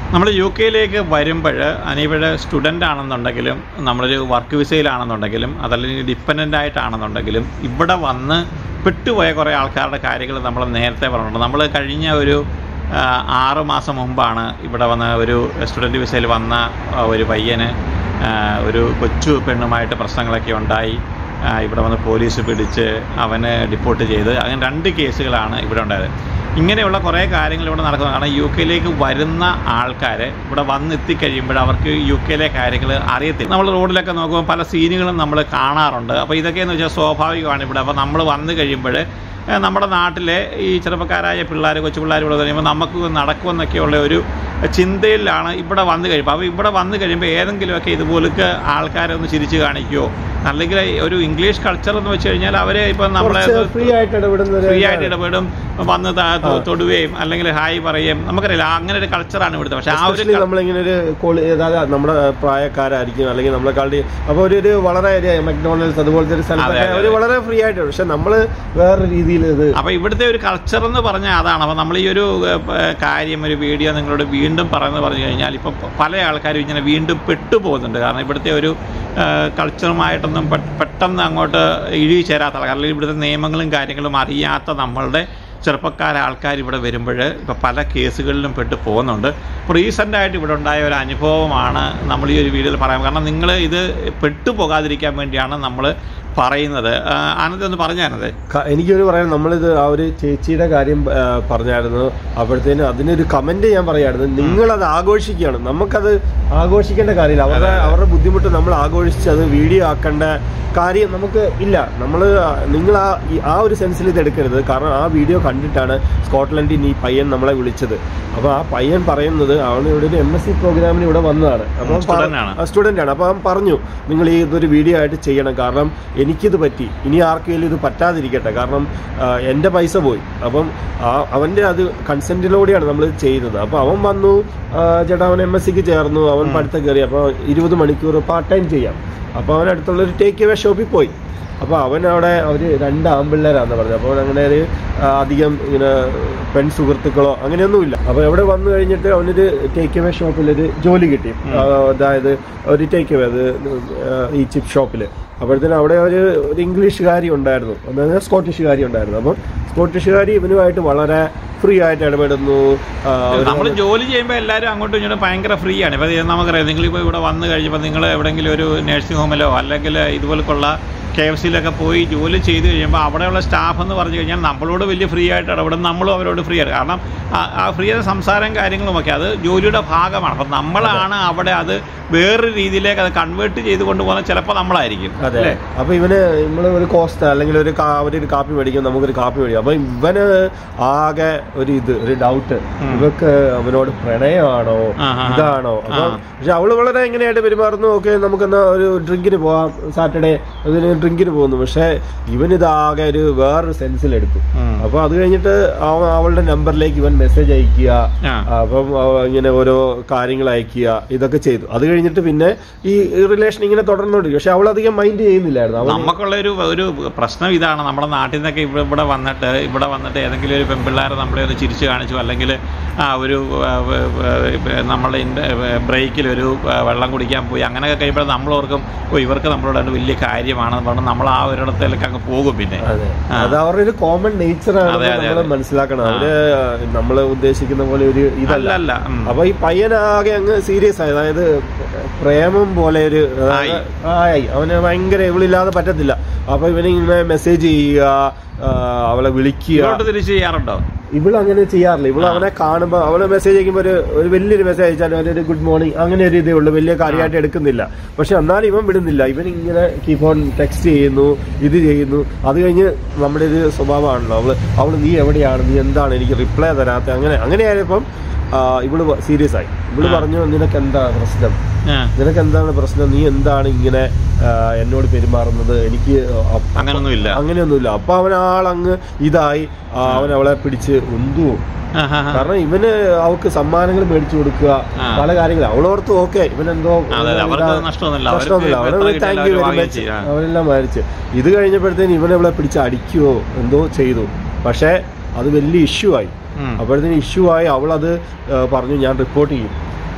നമ്മൾ യു കെയിലേക്ക് വരുമ്പോൾ അനിവിടെ സ്റ്റുഡൻ്റ് ആണെന്നുണ്ടെങ്കിലും നമ്മളൊരു വർക്ക് വിസയിലാണെന്നുണ്ടെങ്കിലും അതല്ലെങ്കിൽ ഡിപ്പെൻഡൻ്റ് ആയിട്ടാണെന്നുണ്ടെങ്കിലും ഇവിടെ വന്ന് പെട്ടുപോയ കുറേ ആൾക്കാരുടെ കാര്യങ്ങൾ നമ്മൾ നേരത്തെ പറഞ്ഞിട്ടുണ്ട് നമ്മൾ കഴിഞ്ഞ ഒരു ആ, ആറ് മാസം മുമ്പാണ് ഇവിടെ വന്ന ഒരു സ്റ്റുഡൻറ്റ് വിസയിൽ വന്ന ആ, ഒരു പയ്യന് ആ, ഒരു കൊച്ചു പെണ്ണുമായിട്ട് പ്രശ്നങ്ങളൊക്കെ ഉണ്ടായി ആ, ഇവിടെ വന്ന് പോലീസ് പിടിച്ച് അവനെ ഡിപ്പോർട്ട് ചെയ്ത് അങ്ങനെ രണ്ട് കേസുകളാണ് ഇവിടെ ഉണ്ടായത് ഇങ്ങനെയുള്ള കുറേ കാര്യങ്ങൾ ഇവിടെ നടക്കുന്നത് കാരണം യു കെയിലേക്ക് വരുന്ന ആൾക്കാർ ഇവിടെ വന്ന് എത്തിക്കഴിയുമ്പോൾ അവർക്ക് യു കെയിലെ കാര്യങ്ങൾ അറിയത്തില്ല നമ്മൾ റോഡിലൊക്കെ നോക്കുമ്പോൾ പല സീനുകളും നമ്മൾ കാണാറുണ്ട് അപ്പോൾ ഇതൊക്കെയെന്ന് വെച്ചാൽ സ്വാഭാവികമാണ് ഇവിടെ അപ്പോൾ നമ്മൾ വന്നു കഴിയുമ്പോൾ ഏഹ് നമ്മുടെ നാട്ടിലെ ഈ ചെറുപ്പക്കാരായ പിള്ളേർ കൊച്ചു പിള്ളേർ ഇവിടെ കഴിയുമ്പോൾ നമുക്ക് നടക്കുമെന്നൊക്കെയുള്ള ഒരു ചിന്തയിലാണ് ഇവിടെ വന്നു കഴിയുമ്പോൾ അപ്പോൾ ഇവിടെ വന്നു കഴിയുമ്പോൾ ഏതെങ്കിലുമൊക്കെ ഇതുപോലൊക്കെ ആൾക്കാരെ ഒന്ന് ചിരിച്ച് കാണിക്കുമോ അല്ലെങ്കിൽ ഒരു ഇംഗ്ലീഷ് കൾച്ചർ എന്ന് വെച്ച് കഴിഞ്ഞാൽ അവരെ ഇപ്പം നമ്മളെ ഫ്രീ ആയിട്ട് ഇടപെടുന്ന ഒരു- ഫ്രീ ആയിട്ട് ഇടപെടും വന്ന് ത- തൊ- തൊടുകയും അല്ലെങ്കിൽ ഹായ് പറയും നമുക്കറിയില്ല അങ്ങനെ ഒരു കൾച്ചറാണ് ഇവിടുത്തെ പക്ഷെ ആ ഒരു Especially നമ്മളിങ്ങനെ ഒരു കോളി അതായത് നമ്മുടെ പ്രായക്കാരായിരിക്കും അല്ലെങ്കിൽ നമ്മളെക്കാളും അപ്പോൾ ഒരു ഒരു വളരെ ഒരു മക്ഡോണൽഡ്സ് അതുപോലത്തെ ഒരു സ്ഥലത്തൊക്കെ അതെ, അവർ വളരെ ഫ്രീ ആയിട്ട് പക്ഷെ നമ്മള് വേറെ രീതിയിൽ ഇത് അപ്പോൾ ഇവിടുത്തെ ഒരു കൾച്ചർ എന്ന് പറഞ്ഞാൽ അതാണ് അപ്പോൾ നമ്മൾ ഈ ഒരു ഏഹ്, കാര്യം ഒരു വീഡിയോ നിങ്ങളോട് വീണ്ടും പറയുന്നത് പറഞ്ഞു കഴിഞ്ഞാൽ ഇപ്പോൾ പല ആൾക്കാരും ഇങ്ങനെ വീണ്ടും പെട്ടുപോകുന്നുണ്ട് കാരണം ഇവിടുത്തെ ഒരു ഏഹ്, കൾച്ചറുമായിട്ടൊന്നും പെ- പെട്ടെന്ന് അങ്ങോട്ട് ഇഴുകി ചേരാത്ത ആൾക്കാർ അല്ലെങ്കിൽ ഇവിടുത്തെ നിയമങ്ങളും കാര്യങ്ങളും അറിയാത്ത നമ്മളുടെ ചെറുപ്പക്കാര ആൾക്കാർ ഇവിടെ വരുമ്പോൾ ഇപ്പോൾ പല കേസുകളിലും പെട്ട് പോകുന്നുണ്ട് ഇപ്പോൾ റീസെൻ്റായിട്ട് ഇവിടെ ഉണ്ടായ ഒരു അനുഭവമാണ് നമ്മൾ ഈ ഒരു വീഡിയോയിൽ പറയാൻ കാരണം നിങ്ങൾ ഇത് പെട്ടു പോകാതിരിക്കാൻ വേണ്ടിയാണ് നമ്മൾ പറയുന്നത് ആ, ആനന്ദ് ഒന്ന് പറഞ്ഞാനത് ക- എനിക്കൊരു പറയാൻ നമ്മളിത് ആ ഒരു ചേച്ചിയുടെ കാര്യം ആ, പറഞ്ഞായിരുന്നു അപ്പോഴത്തേനും അതിനൊരു കമന്റ് ഞാൻ പറയായിരുന്നു നിങ്ങളത് ആഘോഷിക്കുകയാണ് നമുക്കത് ആഘോഷിക്കേണ്ട കാര്യമില്ല അവരുടെ അവരുടെ ബുദ്ധിമുട്ട് നമ്മൾ ആഘോഷിച്ച് അത് വീഡിയോ ആക്കേണ്ട കാര്യം നമുക്ക് ഇല്ല നമ്മൾ നിങ്ങൾ ആ ഈ- ആ ഒരു സെൻസിൽ ഇത് എടുക്കരുത് കാരണം ആ വീഡിയോ കണ്ടിട്ടാണ് സ്കോട്ട്ലൻഡിൽ നിന്ന് ഈ പയ്യൻ നമ്മളെ വിളിച്ചത് അപ്പോൾ ആ പയ്യൻ പറയുന്നത് അവൻ ഇവിടെ ഒരു എം എസ് സി പ്രോഗ്രാമിന് ഇവിടെ വന്നതാണ് അപ്പോൾ ഉം, student ആണ്. സ്റ്റുഡൻ്റ് ആണ് അപ്പോൾ അവൻ പറഞ്ഞു നിങ്ങൾ ഈ ഇതൊരു വീഡിയോ ആയിട്ട് ചെയ്യണം കാരണം എനിക്കിത് പറ്റി ഇനി ആർക്കെങ്കിലും ഇത് പറ്റാതിരിക്കട്ടെ കാരണം ആ, എൻ്റെ പൈസ പോയി അപ്പം ആ അവൻ്റെ അത് കൺസെൻറ്റിലൂടെയാണ് നമ്മൾ ചെയ്യുന്നത് അപ്പോൾ അവൻ വന്നു ആ, ചേട്ടാ അവൻ എം എസ് സിക്ക് ചേർന്നു അവൻ പഠിത്തം കയറി അപ്പോൾ ഇരുപത് മണിക്കൂർ പാർട്ട് ടൈം ചെയ്യാം അപ്പോൾ അവൻ അടുത്തുള്ളൊരു ടേക്ക് അവേ ഷോപ്പിൽ പോയി അപ്പോൾ അവൻ അവിടെ അവർ രണ്ട് ആമ്പിള്ളേരാന്ന് പറഞ്ഞത് അപ്പോൾ അവൻ അങ്ങനെ ഒരു ആ, അധികം ഇങ്ങനെ പെൺ സുഹൃത്തുക്കളോ അങ്ങനെയൊന്നുമില്ല അപ്പോൾ എവിടെ വന്നു കഴിഞ്ഞിട്ട് അവനൊരു ടേക്ക് അവേ ഷോപ്പിലൊരു ജോലി കിട്ടി ആ, അതായത് ഒരു ടേക്ക് അവേ അത് ആ, ഈ ചിപ്പ് ഷോപ്പിൽ അപ്പോഴത്തേനും അവിടെ ഒരു ഒരു ഇംഗ്ലീഷുകാരി ഉണ്ടായിരുന്നു അതായത് സ്കോട്ടിഷുകാരി ഉണ്ടായിരുന്നു അപ്പം സ്കോട്ടിഷുകാരി ഇവനുമായിട്ട് വളരെ ഫ്രീ ആയിട്ട് ഇടപെടുന്നു ആ, ഒരു- നമ്മൾ ജോലി ചെയ്യുമ്പോൾ എല്ലാവരും അങ്ങോട്ടും ഇങ്ങോട്ടും ഭയങ്കര ഫ്രീ ആണ് ഇപ്പോൾ നമുക്കറിയാം നിങ്ങളിപ്പോൾ ഇവിടെ വന്നു കഴിഞ്ഞപ്പോൾ നിങ്ങൾ എവിടെയെങ്കിലും ഒരു നഴ്സിംഗ് ഹോമിലോ അല്ലെങ്കിൽ ഇതുപോലുള്ള കെ എഫ് സിയിലൊക്കെ പോയി ജോലി ചെയ്ത് കഴിയുമ്പോൾ അവിടെയുള്ള സ്റ്റാഫ് എന്ന് പറഞ്ഞു കഴിഞ്ഞാൽ നമ്മളോട് വലിയ ഫ്രീ ആയിട്ട് ഇടപെടും നമ്മളും അവരോട് ഫ്രീ ആണ് കാരണം ആ- ആ ഫ്രീ ആയ സംസാരം കാര്യങ്ങളുമൊക്കെ അത് ജോലിയുടെ ഭാഗമാണ് അപ്പം നമ്മളാണ് അവിടെ അത് വേറൊരു രീതിയിലേക്ക് അത് കൺവേർട്ട് ചെയ്ത് കൊണ്ടുപോകുന്നത് ചിലപ്പോൾ നമ്മളായിരിക്കും അതെ അല്ലേ അപ്പൊ ഇവന് നമ്മള് ഒരു കോസ്റ്റ് അല്ലെങ്കിൽ ഒരു കാ- അവരൊരു കാപ്പി മേടിക്കും നമുക്കൊരു കാപ്പി മേടിക്കും അപ്പൊ ഇവന് ആകെ ഒരു ഇത് ഒരു ഡൗട്ട് ഉം. ഇവക്ക് അവനോട് പ്രണയമാണോ ആ, ആ, ആ. ഇതാണോ അപ്പൊ ആ. പക്ഷെ അവള് വളരെ എങ്ങനെയായിട്ട് പെരുമാറുന്നു ഓക്കെ നമുക്കെന്നാ ഒരു ഡ്രിങ്കിന് പോവാം സാറ്റർഡേ അതിന് ഡ്രിങ്കിന് പോകുന്നു പക്ഷെ ഇവനിതാകെ ഒരു വേറൊരു സെൻസിൽ എടുത്തു ഉം. അപ്പൊ അത് കഴിഞ്ഞിട്ട് അവൻ അവളുടെ നമ്പറിലേക്ക് ഇവൻ മെസ്സേജ് അയക്കുക ആ. അപ്പം അവ- ഇങ്ങനെ ഓരോ കാര്യങ്ങൾ അയക്കുക ഇതൊക്കെ ചെയ്തു അത് കഴിഞ്ഞിട്ട് പിന്നെ ഈ റിലേഷൻ ഇങ്ങനെ തുടർന്നുകൊണ്ടിരിക്കും പക്ഷെ അവൾ അധികം മൈൻഡ് ചെയ്യുന്നില്ലായിരുന്നു അവൻ നമുക്കുള്ള ഒരു ഒരു പ്രശ്നം ഇതാണ് നമ്മുടെ നാട്ടിൽ നിന്നൊക്കെ ഇവിടെ ഇവിടെ വന്നിട്ട് ഇവിടെ വന്നിട്ട് ഏതെങ്കിലും ഒരു പെൺപിള്ളേരെ നമ്മളെ ഒന്ന് ചിരിച്ചു കാണിച്ചു അല്ലെങ്കിൽ ആ ഒരു ആ, വ- വ- നമ്മളുടെ ബ്രേക്കിൽ ഒരു ആ, വെള്ളം കുടിക്കാൻ പോയി അങ്ങനെയൊക്കെ കഴിയുമ്പോൾ നമ്മൾ ഓർക്കും ഓ ഇവർക്ക് നമ്മളോട് അത് വലിയ കാര്യമാണെന്ന് പറഞ്ഞ് നമ്മൾ ആ ഒരിടത്തേക്ക് അങ്ങ് പോകും പിന്നെ അതെ ആ. അത് അവരുടെ ഒരു കോമൺ നേച്ചറാണ് അതെ, അതെ, നമ്മൾ അതെ. മനസ്സിലാക്കണം ആ. അവര് നമ്മൾ ഉദ്ദേശിക്കുന്ന പോലെ ഒരു ഇതല്ല അല്ല അല്ല ഉം. അപ്പൊ ഈ പയ്യനാകെ അങ്ങ് സീരിയസ് ആയി അതായത് പ്രേമം പോലെ ഒരു അതായത് ആയി അവന് ഭയങ്കര ഇവളില്ലാതെ പറ്റത്തില്ല അപ്പൊ ഇവന് ഇങ്ങനെ മെസ്സേജ് ചെയ്യുക ആ, അവളെ വിളിക്കുക ഇങ്ങോട്ട് തിരിച്ച് ചെയ്യാറുണ്ടോ ഇവള് അങ്ങനെ ചെയ്യാറില്ല ഇവള് ആ. അവനെ കാണുമ്പോ അവള് മെസ്സേജ് അയക്കുമ്പോ ഒരു ഒരു വലിയൊരു മെസ്സേജ് അയച്ചാൽ ഒരു ഗുഡ് മോർണിംഗ് അങ്ങനെ ഒരു ഇതേ ഉള്ളൂ വലിയ കാര്യമായിട്ട് എടുക്കുന്നില്ല പക്ഷെ എന്നാലും ഇവൻ വിടുന്നില്ല ഇവൻ ഇങ്ങനെ കീപ്പ് ഓൺ ടെക്സ്റ്റ് ചെയ്യുന്നു ഇത് ചെയ്യുന്നു അത് കഴിഞ്ഞ് നമ്മുടെ ഒരു സ്വഭാവമാണല്ലോ അവള് അവള് നീ എവിടെയാണ് നീ എന്താണ് എനിക്ക് റിപ്ലൈ തരാത്ത അങ്ങനെ അങ്ങനെയായപ്പം ആ, ഇവള് സീരിയസ് ആയി ഇവള് ആ. പറഞ്ഞു നിനക്ക് എന്താ പ്രശ്നം ആ, നിനക്ക് എന്താണ് പ്രശ്നം നീ എന്താണ് ഇങ്ങനെ ആ, എന്നോട് പെരുമാറുന്നത് എനിക്ക് അപ്പ- അങ്ങനൊന്നുമില്ല അങ്ങനെയൊന്നുമില്ല അപ്പൊ അവൻ ആളങ്ങ് ഇതായി ആ, അവൻ അവളെ പിടിച്ച് ഉന്തുവോ ആ, ആ, ആ. കാരണം ഇവന് അവൾക്ക് സമ്മാനങ്ങൾ മേടിച്ചു കൊടുക്കുക ആ. പല കാര്യങ്ങളും അവളോർത്ത് ഓക്കെ ഇവനെന്തോ അതെ, അതെ, അവർക്ക് നഷ്ടമൊന്നുമില്ല. അവർക്ക് നഷ്ടമൊന്നുമില്ല എത്ര അവനെ കിട്ടിയാലും താങ്ക് യു അവര് വെരി വാങ്ങി മച്ച് ചെയ്യും. ആ. അവനെല്ലാം മേടിച്ച് ഇത് കഴിഞ്ഞപ്പോഴത്തേന് ഇവനെ അവളെ പിടിച്ച് അടിക്കുകയോ എന്തോ ചെയ്തു പക്ഷേ അത് വലിയ ഇഷ്യൂ ആയി ഉം. അപ്പോഴത്തേന് ഇഷ്യൂ ആയി അവളത് ആ, പറഞ്ഞു ഞാൻ റിപ്പോർട്ട് ചെയ്യും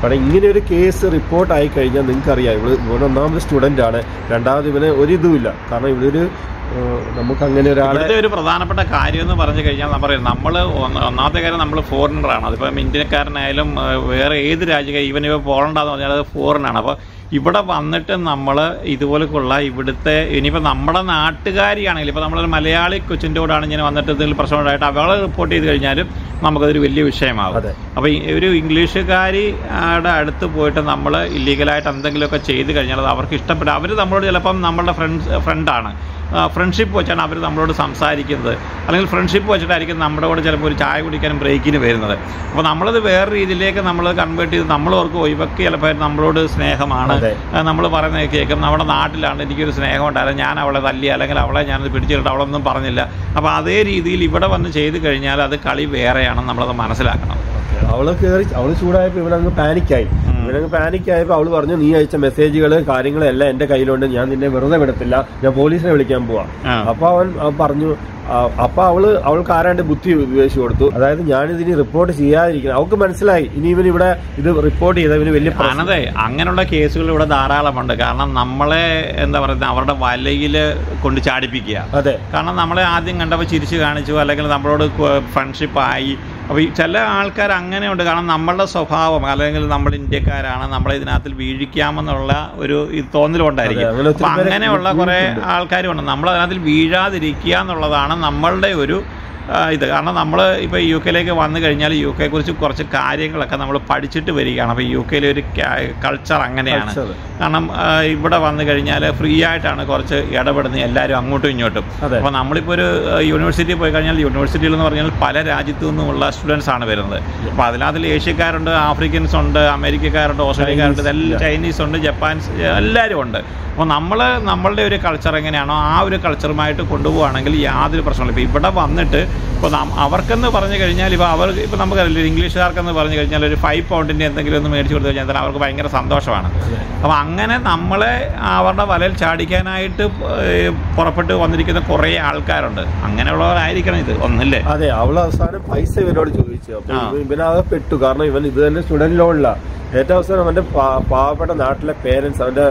അവിടെ ഇങ്ങനെ ഒരു കേസ് റിപ്പോർട്ട് ആയി കഴിഞ്ഞാൽ നിങ്ങൾക്കറിയാം ഇവിടെ ഇവിടെ ഒന്നാമത് സ്റ്റുഡൻ്റ് ആണ് രണ്ടാമത് ഇവന് ഒരു ഇതുമില്ല കാരണം ഇവരൊരു ഏഹ്, നമുക്ക് അങ്ങനെ ഒരാളെ ഇവിടുത്തെ ഒരു പ്രധാനപ്പെട്ട കാര്യം എന്ന് പറഞ്ഞു കഴിഞ്ഞാൽ നമ്മൾ പറയും നമ്മൾ ഒന്നാമത്തെ കാര്യം നമ്മൾ ഫോറിനറാണ് അതിപ്പം ഇന്ത്യക്കാരനായാലും ഏഹ്, വേറെ ഏത് രാജ്യം ഈവൻ ഇവ പോളണ്ടാന്ന് പറഞ്ഞാൽ അത് ഫോറിനാണ് അപ്പോൾ ഇവിടെ വന്നിട്ട് നമ്മൾ ഇതുപോലെയുള്ള ഇവിടുത്തെ ഇനിയിപ്പോൾ നമ്മുടെ നാട്ടുകാരിയാണെങ്കിൽ ഇപ്പോൾ നമ്മളൊരു മലയാളി കൊച്ചിൻ്റെ കൂടാണ് ഇങ്ങനെ വന്നിട്ട് എന്തെങ്കിലും പ്രശ്നം ഉണ്ടായിട്ട് അവളെ റിപ്പോർട്ട് ചെയ്ത് കഴിഞ്ഞാലും നമുക്കതൊരു വലിയ വിഷയമാകും അതെ. അപ്പോൾ ഈ ഒരു ഇംഗ്ലീഷുകാരിയുടെ അടുത്ത് പോയിട്ട് നമ്മൾ ഇല്ലീഗലായിട്ട് എന്തെങ്കിലുമൊക്കെ ചെയ്ത് കഴിഞ്ഞാൽ അത് അവർക്ക് ഇഷ്ടപ്പെട്ട അവർ നമ്മളോട് ചിലപ്പം നമ്മളുടെ ഫ്രണ്ട്സ് ഫ്രണ്ടാണ് ഫ്രണ്ട്ഷിപ്പ് വെച്ചാണ് അവർ നമ്മളോട് സംസാരിക്കുന്നത് അല്ലെങ്കിൽ ഫ്രണ്ട്ഷിപ്പ് വെച്ചിട്ടായിരിക്കും നമ്മുടെ കൂടെ ചിലപ്പോൾ ഒരു ചായ കുടിക്കാനും ബ്രേക്കിന് വരുന്നത് അപ്പോൾ നമ്മളത് വേറെ രീതിയിലേക്ക് നമ്മൾ കൺവേർട്ട് ചെയ്ത് നമ്മൾ ഓർക്കും "ഓ, ഇവക്ക് ചിലപ്പോൾ നമ്മളോട് സ്നേഹമാണ് അതെ. നമ്മൾ പറയുന്നത് കേൾക്കും നമ്മുടെ നാട്ടിലാണ് എനിക്കൊരു സ്നേഹം ഉണ്ടായിരുന്നു ഞാൻ അവളെ തല്ലി അല്ലെങ്കിൽ അവളെ ഞാനത് പിടിച്ചിട്ട് അവളൊന്നും പറഞ്ഞില്ല അപ്പോൾ അതേ രീതിയിൽ ഇവിടെ വന്ന് ചെയ്ത് കഴിഞ്ഞാൽ അത് കളി വേറെയാണെന്ന് നമ്മളത് മനസ്സിലാക്കണം അവള് കയറി അവള് ചൂടായപ്പോ ഇവനങ്ങ് പാനിക്കായി ഉം. ഇവനങ്ങ് പാനിക്കായപ്പോ അവള് പറഞ്ഞു നീ അയച്ച മെസ്സേജുകൾ കാര്യങ്ങളെല്ലാം എന്റെ കയ്യിലുണ്ട് ഞാൻ നിന്നെ വെറുതെ വിടത്തില്ല ഞാൻ പോലീസിനെ വിളിക്കാൻ പോവാ ആ. അപ്പൊ അവൻ അവൻ പറഞ്ഞു ആ, അപ്പൊ അവള് അവൾക്ക് ആരാണ്ട് ബുദ്ധി ഉപയോഗിച്ചു കൊടുത്തു അതായത് ഞാനിതിനി റിപ്പോർട്ട് ചെയ്യാതിരിക്കണം അവൾക്ക് മനസ്സിലായി ഇനി ഇവൻ ഇവിടെ ഇത് റിപ്പോർട്ട് ചെയ്ത ഇവന് വലിയ പ്രശ്നം ആനന്ദേ അങ്ങനെയുള്ള കേസുകൾ ഇവിടെ ധാരാളമുണ്ട് കാരണം നമ്മളെ എന്താ പറയുക അവരുടെ വലയിൽ കൊണ്ട് ചാടിപ്പിക്കുക അതെ കാരണം നമ്മളെ ആദ്യം കണ്ടപ്പോൾ ചിരിച്ച് കാണിച്ചു അല്ലെങ്കിൽ നമ്മളോട് ഫ്രണ്ട്ഷിപ്പായി അപ്പോൾ ഈ ചില ആൾക്കാർ അങ്ങനെയുണ്ട് കാരണം നമ്മളുടെ സ്വഭാവം അല്ലെങ്കിൽ നമ്മൾ ഇന്ത്യക്കാരാണ് നമ്മളെ ഇതിനകത്തിൽ വീഴിക്കാമെന്നുള്ള ഒരു ഇത് തോന്നലുണ്ടായിരിക്കും അതെ, അങ്ങനെ ഒത്തിരി അപ്പം പേരെ അങ്ങനെയുള്ള കുറേ വീണിട്ടുണ്ട്. ആൾക്കാരുണ്ട് നമ്മൾ അതിനകത്തിൽ വീഴാതിരിക്കുക എന്നുള്ളതാണ് നമ്മളുടെ ഒരു ആ, ഇത് കാരണം നമ്മൾ ഇപ്പോൾ യു കെയിലേക്ക് വന്നു കഴിഞ്ഞാൽ യു കെയെക്കുറിച്ച് കുറച്ച് കാര്യങ്ങളൊക്കെ നമ്മൾ പഠിച്ചിട്ട് വരികയാണ് അപ്പോൾ യു കെയിലെ ഒരു കൾച്ചർ അങ്ങനെയാണ് Culture. കാരണം ആ, ഇവിടെ വന്നു കഴിഞ്ഞാൽ ഫ്രീ ആയിട്ടാണ് കുറച്ച് ഇടപെടുന്നത് എല്ലാവരും അങ്ങോട്ടും ഇങ്ങോട്ടും അതെ. അപ്പോൾ നമ്മളിപ്പോൾ ഒരു യൂണിവേഴ്സിറ്റി പോയി കഴിഞ്ഞാൽ യൂണിവേഴ്സിറ്റിയിൽ എന്ന് പറഞ്ഞാൽ പല രാജ്യത്തു നിന്നുമുള്ള സ്റ്റുഡൻസ് ആണ് വരുന്നത് അപ്പോൾ അതിനകത്തിൽ ഏഷ്യക്കാരുണ്ട് ആഫ്രിക്കൻസ് ഉണ്ട് അമേരിക്കക്കാരുണ്ട് ഓസ്ട്രേലിയക്കാരുണ്ട് ഇതെല്ലാം Chinese, ചൈനീസ് ഉണ്ട് ജപ്പാൻസ് എല്ലാവരും ഉണ്ട് അപ്പോൾ നമ്മൾ നമ്മളുടെ ഒരു കൾച്ചർ എങ്ങനെയാണോ ആ ഒരു കൾച്ചറുമായിട്ട് കൊണ്ടുപോവുകയാണെങ്കിൽ യാതൊരു പ്രശ്നമില്ല ഇപ്പോൾ ഇവിടെ വന്നിട്ട് ഇപ്പോൾ നാം അവർക്കെന്ന് പറഞ്ഞു കഴിഞ്ഞാൽ ഇപ്പോൾ അവർ ഇപ്പോൾ നമുക്കറിയില്ല ഇംഗ്ലീഷുകാർക്കെന്ന് പറഞ്ഞു കഴിഞ്ഞാൽ ഒരു ഫൈവ് പൗണ്ടിൻ്റെ എന്തെങ്കിലും ഒന്ന് മേടിച്ച് കൊടുത്തു കഴിഞ്ഞാൽ തന്നെ അവർക്ക് ഭയങ്കര സന്തോഷമാണ് അപ്പോൾ അങ്ങനെ നമ്മളെ അവരുടെ വലയിൽ ചാടിക്കാനായിട്ട് ഏഹ് പുറപ്പെട്ട് വന്നിരിക്കുന്ന കുറേ ആൾക്കാരുണ്ട് അങ്ങനെയുള്ളവരായിരിക്കണം ഇത് ഒന്നില്ലേ അതെ അവൾ അവസാനം പൈസ ഇവനോട് ചോദിച്ചു അപ്പൊ ആ. ഇവൻ- ഇവനാകെ പെട്ടു കാരണം ഇവൻ ഇത് തന്നെ സ്റ്റുഡന്റ് ലോണില്ല ഏറ്റവും അവസാനം അവന്റെ പാ- പാവപ്പെട്ട നാട്ടിലെ പേരൻസ് അവന്റെ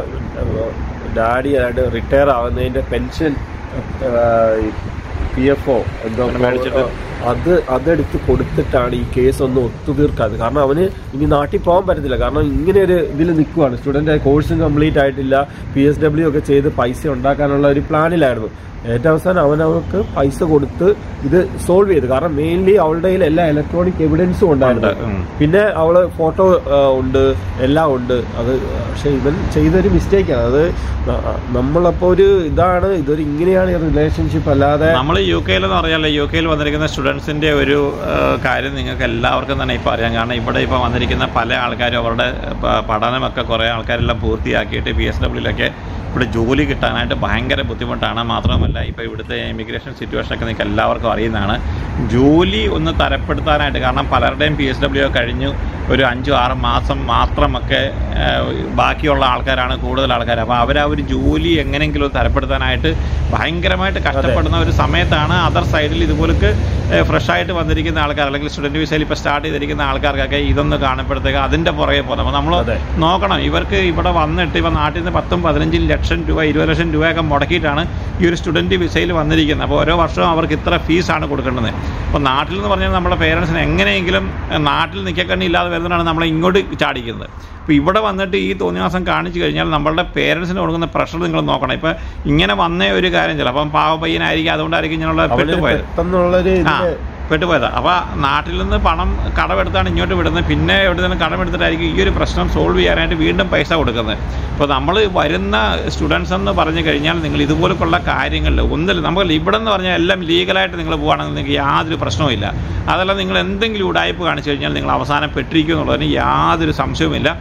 ഡാഡി ആയിട്ട് റിട്ടയർ ആവുന്നതിന്റെ പെൻഷൻ പി എഫ് ഒ എന്തോ അങ്ങനെ മേടിച്ചിട്ട്? അത് അതെടുത്ത് കൊടുത്തിട്ടാണ് ഈ കേസ് ഒന്ന് ഒത്തുതീർക്കാത് കാരണം അവന് ഇനി നാട്ടിൽ പോകാൻ പറ്റത്തില്ല കാരണം ഇങ്ങനെ ഒരു ഇതിൽ നിൽക്കുവാണ് സ്റ്റുഡന്റ് കോഴ്സും കംപ്ലീറ്റ് ആയിട്ടില്ല പി എസ് ഡബ്ല്യു ഒക്കെ ചെയ്ത് പൈസ ഉണ്ടാക്കാനുള്ള ഒരു പ്ലാനിലായിരുന്നു ഏറ്റവും അവസാനം അവൻ അവൾക്ക് പൈസ കൊടുത്ത് ഇത് സോൾവ് ചെയ്തു കാരണം മെയിൻലി അവളുടെ കയ്യിൽ എല്ലാ ഇലക്ട്രോണിക് എവിഡൻസും ഉണ്ടായിരുന്നു ഉണ്ട്, ഉം. പിന്നെ അവള് ഫോട്ടോ ഉണ്ട് എല്ലാം ഉണ്ട് അത് പക്ഷെ ഇവൻ ചെയ്തൊരു മിസ്റ്റേക്കാണ് അത് ന- നമ്മളപ്പോ ഒരു ഇതാണ് ഇതൊരു ഇങ്ങനെയാണ് റിലേഷൻഷിപ്പ് അല്ലാതെ നമ്മൾ യു കെയിൽ എന്ന് പറഞ്ഞാൽ യു കെയിൽ വന്നിരിക്കുന്ന സ്റ്റുഡൻസിൻ്റെ ഒരു ആ, കാര്യം നിങ്ങൾക്ക് എല്ലാവർക്കും തന്നെ ഇപ്പോൾ അറിയാം കാരണം ഇവിടെ ഇപ്പോൾ വന്നിരിക്കുന്ന പല ആൾക്കാരും അവരുടെ പ- പഠനമൊക്കെ കുറേ ആൾക്കാരെല്ലാം പൂർത്തിയാക്കിയിട്ട് പി എസ് ഡബ്ല്യൂലൊക്കെ ഇവിടെ ജോലി കിട്ടാനായിട്ട് ഭയങ്കര ബുദ്ധിമുട്ടാണ് മാത്രമല്ല ഇപ്പോൾ ഇവിടുത്തെ ഇമിഗ്രേഷൻ സിറ്റുവേഷനൊക്കെ നിങ്ങൾക്ക് എല്ലാവർക്കും അറിയുന്നതാണ് ജോലി ഒന്ന് തരപ്പെടുത്താനായിട്ട് കാരണം പലരുടെയും പി എസ് ഡബ്ല്യു കഴിഞ്ഞു ഒരു അഞ്ചോ ആറ് മാസം മാത്രമൊക്കെ ആ, ബാക്കിയുള്ള ആൾക്കാരാണ് കൂടുതൽ ആൾക്കാർ അപ്പോൾ അവർ ആ ഒരു ജോലി എങ്ങനെയെങ്കിലും ഒന്ന് തരപ്പെടുത്താനായിട്ട് ഭയങ്കരമായിട്ട് കഷ്ടപ്പെടുന്ന ഒരു സമയത്താണ് അതർ സൈഡിൽ ഇതുപോലൊക്കെ ഫ്രഷ് ആയിട്ട് വന്നിരിക്കുന്ന ആൾക്കാർ അല്ലെങ്കിൽ സ്റ്റുഡൻറ്റ് വിസയിൽ ഇപ്പോൾ സ്റ്റാർട്ട് ചെയ്തിരിക്കുന്ന ആൾക്കാർക്കൊക്കെ ഇതൊന്ന് കാണപ്പെടുത്തേക്ക് അതിൻ്റെ പുറകെ പോകുന്നത് അപ്പോൾ നമ്മൾ അതെ. നോക്കണം ഇവർക്ക് ഇവിടെ വന്നിട്ട് ഇപ്പം നാട്ടിൽ നിന്ന് പത്തും പതിനഞ്ചും ലക്ഷം രൂപ ഇരുപത് ലക്ഷം രൂപയൊക്കെ മുടക്കിയിട്ടാണ് ഈ ഒരു സ്റ്റുഡൻറ്റ് വിസയിൽ വന്നിരിക്കുന്നത് അപ്പോൾ ഓരോ വർഷവും അവർക്ക് ഇത്ര ഫീസാണ് കൊടുക്കേണ്ടത് അപ്പോൾ നാട്ടിൽ എന്ന് പറഞ്ഞാൽ നമ്മുടെ പേരൻസിന് എങ്ങനെയെങ്കിലും ഏഹ്, നാട്ടിൽ നിൽക്കക്കണ്ണി ഇല്ലാതെ വരുന്നതാണ് നമ്മളെ ഇങ്ങോട്ട് ചാടിക്കുന്നത് അപ്പോൾ ഇവിടെ വന്നിട്ട് ഈ തോന്നിവാസം കാണിച്ചു കഴിഞ്ഞാൽ നമ്മളുടെ പേരൻസിന് കൊടുക്കുന്ന പ്രഷർ നിങ്ങൾ നോക്കണം ഇപ്പം ഇങ്ങനെ വന്നേ ഒരു കാര്യം ചിലപ്പം പാവ പയ്യനായിരിക്കും അതുകൊണ്ടായിരിക്കും ഇങ്ങനെയുള്ള അവന് പെട്ടുപോയത് പെട്ടെന്നുള്ളൊരു ആ ഇതില് പെട്ടുപോയതാ അപ്പോൾ നാട്ടിൽ നിന്ന് പണം കടമെടുത്താണ് ഇങ്ങോട്ട് വിടുന്നത് പിന്നെ എവിടെ നിന്ന് കടമെടുത്തിട്ടായിരിക്കും ഈ ഒരു പ്രശ്നം സോൾവ് ചെയ്യാനായിട്ട് വീണ്ടും പൈസ കൊടുക്കുന്നത് അപ്പോൾ നമ്മൾ വരുന്ന സ്റ്റുഡൻസ് എന്ന് പറഞ്ഞു കഴിഞ്ഞാൽ നിങ്ങൾ ഇതുപോലുള്ള കാര്യങ്ങളിൽ ഒന്നില്ല നമുക്ക് ഇവിടെ എന്ന് പറഞ്ഞാൽ എല്ലാം ലീഗലായിട്ട് നിങ്ങൾ പോകുകയാണെങ്കിൽ നിങ്ങൾക്ക് യാതൊരു പ്രശ്നവുമില്ല അതല്ല നിങ്ങൾ എന്തെങ്കിലും ഉടായ്പ കാണിച്ചു കഴിഞ്ഞാൽ നിങ്ങൾ അവസാനം പെട്ടിരിക്കും എന്നുള്ളതിന് യാതൊരു സംശയവുമില്ല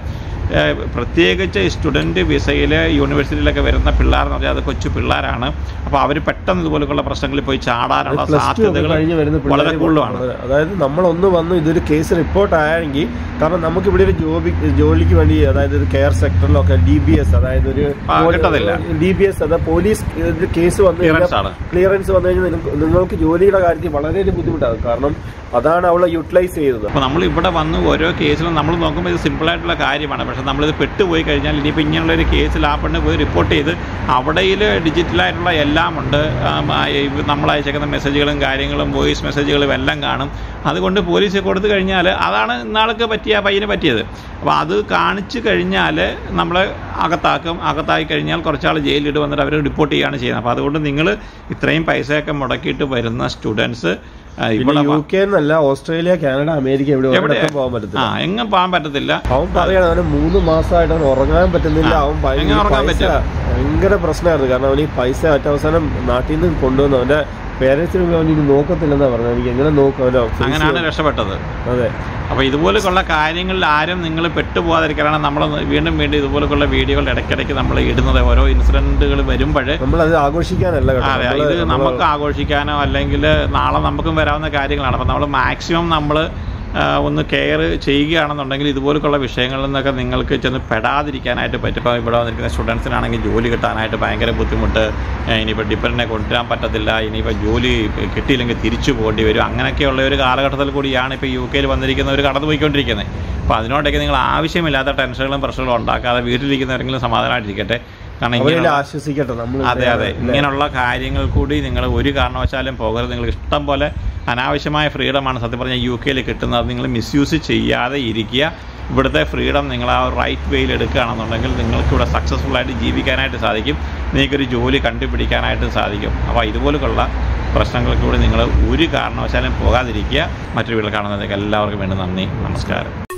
ഏഹ്, പ്രത്യേകിച്ച് സ്റ്റുഡൻറ്റ് വിസയിൽ യൂണിവേഴ്സിറ്റിയിലൊക്കെ വരുന്ന പിള്ളേരെന്ന് പറഞ്ഞാൽ അത് കൊച്ചു പിള്ളേരാണ് അപ്പോൾ അവർ പെട്ടെന്ന് ഇതുപോലുള്ള പ്രശ്നങ്ങളിൽ പോയി ചാടാനുള്ള പ്ലസ് ടു സാധ്യതകൾ കഴിഞ്ഞ് വരുന്ന വളരെ പിള്ളേര് കൂടുതലാണ് അതായത് നമ്മളൊന്ന് വന്നു ഇതൊരു കേസ് റിപ്പോർട്ട് ആയെങ്കിൽ കാരണം നമുക്ക് ഇവിടെ ഒരു ജോബി ജോലിക്ക് വേണ്ടി അതായത് ഒരു കെയർ സെക്ടറിലൊക്കെ ഡി ബി എസ് അതായത് ഒരു ആ, കിട്ടത്തില്ല. ഡി ബി എസ് അതായത് പോലീസ് ഒരു കേസ് വന്നു Clearance ആണ്. ക്ലിയറൻസ് വന്നു കഴിഞ്ഞാൽ നിങ്ങൾക്ക് നിങ്ങൾക്ക് ജോലിയുടെ കാര്യത്തിൽ വളരെ ബുദ്ധിമുട്ടാകും കാരണം അതാണ് അവളെ യൂട്ടിലൈസ് ചെയ്തത് അപ്പോൾ നമ്മൾ ഇവിടെ വന്ന് ഓരോ കേസിലും നമ്മൾ നോക്കുമ്പോൾ ഇത് സിമ്പിളായിട്ടുള്ള കാര്യമാണ് പക്ഷേ നമ്മളിത് പെട്ടുപോയി കഴിഞ്ഞാൽ ഇനിയിപ്പോൾ ഇങ്ങനെയുള്ള ഒരു കേസിൽ ആ പെണ്ണ് പോയി റിപ്പോർട്ട് ചെയ്ത് അവിടെയിൽ ഡിജിറ്റലായിട്ടുള്ള എല്ലാം ഉണ്ട് ആം, ആ, ഈ നമ്മൾ അയച്ചേക്കുന്ന മെസ്സേജുകളും കാര്യങ്ങളും വോയിസ് മെസ്സേജുകളും എല്ലാം കാണും അതുകൊണ്ട് പോലീസ് കൊടുത്തു കഴിഞ്ഞാൽ അതാണ് ഇന്നാൾക്ക് പറ്റിയ ആ പയ്യന് പറ്റിയത് അപ്പോൾ അത് കാണിച്ചു കഴിഞ്ഞാൽ നമ്മൾ അകത്താക്കും അകത്താക്കി കഴിഞ്ഞാൽ കുറച്ചാൾ ജയിലിലിട്ട് വന്നിട്ട് അവർ റിപ്പോർട്ട് ചെയ്യുകയാണ് ചെയ്യുന്നത് അപ്പോൾ അതുകൊണ്ട് നിങ്ങൾ ഇത്രയും പൈസയൊക്കെ മുടക്കിയിട്ട് വരുന്ന സ്റ്റുഡൻസ് ഇവിടെ യു വ- കെ എന്നല്ല ഓസ്ട്രേലിയ കാനഡ അമേരിക്ക ഇവിടെ എവിടെ? എവിടെയൊക്കെ പോകാൻ ആ പറ്റത്തില്ല എങ്ങും പോകാൻ പറ്റത്തില്ല അവൻ പറയാണ് അവന് മൂന്ന് മാസമായിട്ട് അവൻ ഉറങ്ങാൻ പറ്റുന്നില്ല ആ, അവൻ ഭയങ്കര എങ്ങനെ ഉറങ്ങാൻ പൈസ പറ്റും? ഭയങ്കര പ്രശ്നമായിരുന്നു കാരണം അവൻ ഈ പൈസ മറ്റവസാനം നാട്ടിൽ നിന്ന് കൊണ്ടുവന്നു അവന്റെ പേരൻസിന് അവൻ ഇത് നോക്കത്തില്ലെന്നാ പറഞ്ഞത് എനിക്ക് എങ്ങനെ നോക്കും അവനോ face അങ്ങനെയാണ് ചെയ്യും. രക്ഷപ്പെട്ടത് അതെ അപ്പോൾ ഇതുപോലെയുള്ള കാര്യങ്ങളിൽ ആരും നിങ്ങൾ പെട്ടുപോകാതിരിക്കാനാണ് നമ്മൾ വീണ്ടും വീണ്ടും ഇതുപോലെയുള്ള വീഡിയോകൾ ഇടയ്ക്കിടയ്ക്ക് നമ്മൾ ഇടുന്നത് ഓരോ ഇൻസിഡൻറ്റുകൾ വരുമ്പോൾ നമ്മളത് ആഘോഷിക്കാനല്ല കേട്ടോ അതെ നമ്മള് ഇത് നമ്മള് നമുക്ക് ആഘോഷിക്കാനോ അല്ലെങ്കിൽ നാളെ നമുക്കും വരാവുന്ന കാര്യങ്ങളാണ് അപ്പോൾ നമ്മൾ മാക്സിമം നമ്മൾ ഒന്ന് കെയർ ചെയ്യുകയാണെന്നുണ്ടെങ്കിൽ ഇതുപോലുള്ള വിഷയങ്ങളിൽ നിന്നൊക്കെ നിങ്ങൾക്ക് ചെന്ന് പെടാതിരിക്കാനായിട്ട് പറ്റും ഇപ്പോൾ ഇവിടെ വന്നിരിക്കുന്ന സ്റ്റുഡൻസിനാണെങ്കിൽ ജോലി കിട്ടാനായിട്ട് ഭയങ്കര ബുദ്ധിമുട്ട് ഏഹ് ഇനിയിപ്പോൾ ഡിപ്പെൻഡിനെ കൊണ്ടുവരാൻ പറ്റത്തില്ല ഇനിയിപ്പോൾ ജോലി കിട്ടിയില്ലെങ്കിൽ തിരിച്ചു പോകേണ്ടി വരും അങ്ങനെയൊക്കെയുള്ള ഒരു കാലഘട്ടത്തിൽ കൂടിയാണ് ഇപ്പോൾ യു കെയിൽ വന്നിരിക്കുന്നവർ കടന്നു പോയിക്കൊണ്ടിരിക്കുന്നത് അപ്പോൾ അതിനോടൊക്കെ നിങ്ങൾ ആവശ്യമില്ലാത്ത ടെൻഷനുകളും പ്രശ്നങ്ങളും ഉണ്ടാക്കാതെ വീട്ടിലിരിക്കുന്നവരെങ്കിലും സമാധാനമായിട്ടിരിക്കട്ടെ കാരണം അവരെല്ലാം ഇങ്ങനെ ആശ്വസിക്കട്ടെ നമ്മൾ അതെ അതെ ഇങ്ങനെയുള്ള കാര്യങ്ങൾ കൂടി നിങ്ങൾ ഒരു കാരണവശാലും പോകരുത് നിങ്ങൾക്ക് ഇഷ്ടം പോലെ അനാവശ്യമായ ഫ്രീഡമാണ് സത്യം പറഞ്ഞാൽ യു കെയിൽ കിട്ടുന്നത് നിങ്ങൾ മിസ്യൂസ് ചെയ്യാതെ ഇരിക്കുക ഇവിടുത്തെ ഫ്രീഡം നിങ്ങൾ ആ റൈറ്റ് വേയിൽ എടുക്കുകയാണെന്നുണ്ടെങ്കിൽ നിങ്ങൾക്ക് ഇവിടെ സക്സസ്ഫുൾ ആയിട്ട് ജീവിക്കാനായിട്ട് സാധിക്കും നിങ്ങൾക്കൊരു ജോലി കണ്ടുപിടിക്കാനായിട്ട് സാധിക്കും അപ്പോൾ ഇതുപോലുള്ള പ്രശ്നങ്ങൾക്ക് കൂടി നിങ്ങൾ ഒരു കാരണവശാലും പോകാതിരിക്കുക മറ്റൊരു വീട്ടിൽ കാണുന്നതിലേക്ക് എല്ലാവർക്കും വേണ്ടി നന്ദി നമസ്കാരം